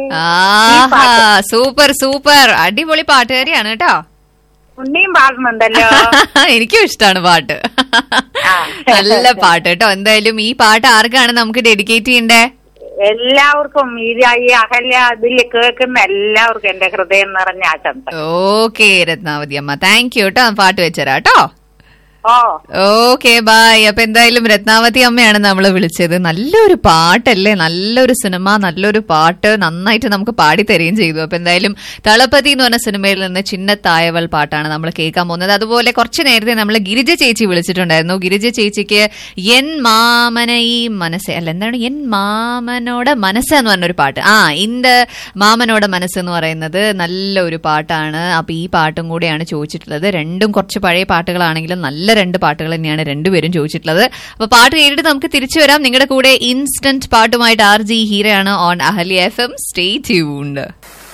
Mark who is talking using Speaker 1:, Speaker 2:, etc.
Speaker 1: ആഹാ super super അടിപൊളി പാട്ടുകാരിയാണ് കേട്ടോ
Speaker 2: ഉണ്ണിയും പാടുന്നുണ്ടല്ലോ
Speaker 1: എനിക്കും ഇഷ്ടമാണ് പാട്ട്
Speaker 2: ആ.
Speaker 1: നല്ല പാട്ട് കേട്ടോ എന്തായാലും ഈ പാട്ട് ആർക്കാണ് നമുക്ക് ഡെഡിക്കേറ്റ് ചെയ്യണ്ടേ
Speaker 2: എല്ലാവർക്കും ഈ ഈ അഹല്യ അതിൽ കേൾക്കുന്ന എല്ലാവർക്കും എന്റെ ഹൃദയം നിറഞ്ഞ ആശംസ
Speaker 1: ഓക്കെ രത്നാവതി അമ്മ താങ്ക് യു കേട്ടോ പാട്ട് വെച്ചരാ കേട്ടോ
Speaker 2: ഓ
Speaker 1: ഓക്കെ ബായ് അപ്പൊ എന്തായാലും രത്നാവതി അമ്മയാണ് നമ്മൾ വിളിച്ചത് നല്ലൊരു പാട്ടല്ലേ നല്ലൊരു സിനിമ നല്ലൊരു പാട്ട് നന്നായിട്ട് നമുക്ക് പാടി തരികയും ചെയ്തു അപ്പൊ എന്തായാലും തളപതി എന്ന് പറഞ്ഞ സിനിമയിൽ നിന്ന് ചിന്നത്തായവൾ പാട്ടാണ് നമ്മൾ കേൾക്കാൻ പോകുന്നത് അതുപോലെ കുറച്ച് നേരത്തെ നമ്മൾ ഗിരിജ ചേച്ചി വിളിച്ചിട്ടുണ്ടായിരുന്നു ഗിരിജ ചേച്ചിക്ക് എൻ മാമന ഈ മനസ്സെ അല്ല എന്താണ് എൻ മാമനോട് മനസ്സ് എന്ന് പറഞ്ഞൊരു പാട്ട് ആ ഇന്റെ മാമനോട് മനസ്സ് എന്ന് പറയുന്നത് നല്ലൊരു പാട്ടാണ് അപ്പൊ ഈ പാട്ടും കൂടെയാണ് ചോദിച്ചിട്ടുള്ളത് രണ്ടും കുറച്ച് പഴയ പാട്ടുകളാണെങ്കിലും നല്ല രണ്ട് പാട്ടുകൾ തന്നെയാണ് രണ്ടുപേരും ചോദിച്ചിട്ടുള്ളത് അപ്പൊ പാട്ട് കേട്ടിട്ട് നമുക്ക് തിരിച്ചു വരാം നിങ്ങളുടെ കൂടെ ഇൻസ്റ്റന്റ് പാട്ടുമായിട്ട് ആർ ജി ഹീരയാണ് on Ahalia F M stay tuned